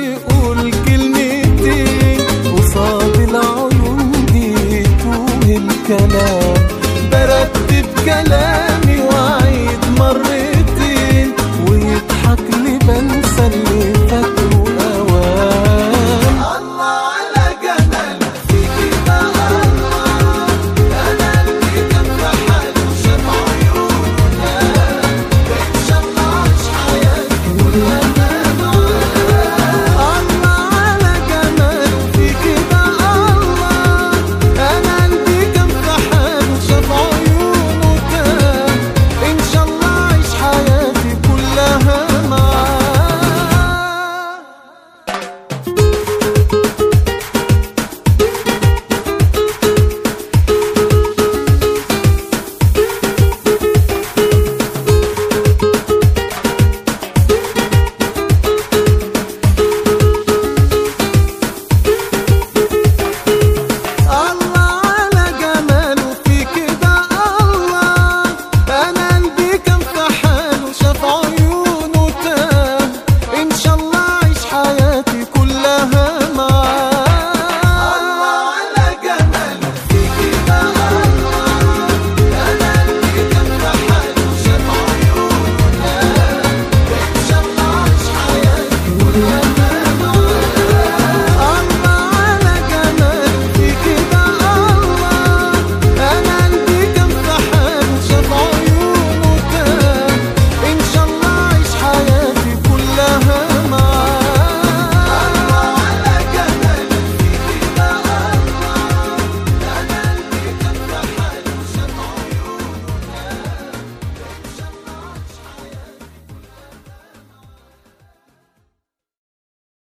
يقول كلمتين قصاد العيون دي توه الكلام برتب كلامي واعيد مرتين ويضحك لي بنسى اللي فاكره اوام الله على جمال فيكي بقى الله انا اللي كان في حاله شاف عيوننا ان شاء الله عاش حياتي كلها معاه الله على جمال فيكي بقى الله انا قلبي كان في حاله شاف عيونه تاه ان شاء الله عايش حياتي كلها معاه الله على جماله في كده الله انا قلبي كان في حاله شاف عيونه تاه ان شاء الله عيش حياتي كلها